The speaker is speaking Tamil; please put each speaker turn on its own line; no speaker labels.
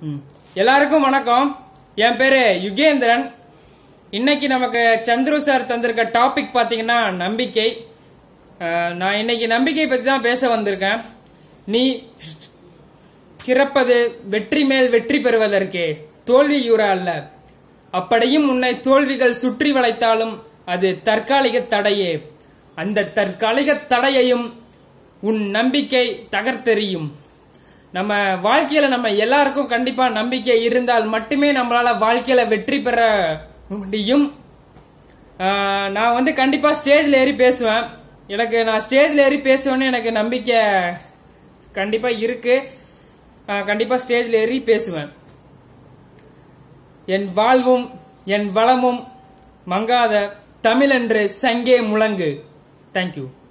ம். எல்லாருக்கும் வணக்கம் என் பேரு யுகேந்திரன் இன்னைக்கு நமக்கு சந்துரு சார் தந்திருக்க டாபிக் பாத்தீங்கன்னா நம்பிக்கை அஹ், நான் இன்னைக்கு நம்பிக்கை பத்தி தான் பேச வந்திருக்கேன் நீ பிறப்பது வெற்றி மேல் வெற்றி பெறுவதற்கே தோல்வியுற அல்ல அப்படியும் உன்னை தோல்விகள் சுற்றி வளைத்தாலும் அது தற்காலிக தடையே அந்த தற்காலிக தடையையும் உன் நம்பிக்கை தகர்த்தெறியும் நம்ம வாழ்க்கையில நம்ம எல்லாருக்கும் கண்டிப்பா நம்பிக்கை இருந்தால் மட்டுமே நம்மளால வாழ்க்கையில வெற்றி பெற முடியும் ஆஹ் நான் வந்து கண்டிப்பா ஸ்டேஜ்ல ஏறி பேசுவேன் எனக்கு நான் ஸ்டேஜ்ல ஏறி பேசுவேன்னு எனக்கு நம்பிக்கை கண்டிப்பா இருக்கு ஆஹ் கண்டிப்பா ஸ்டேஜ்ல ஏறி பேசுவேன் என் வாழ்வும் என் வளமும் மங்காத தமிழென்று சங்கே முழங்கு தேங்க்யூ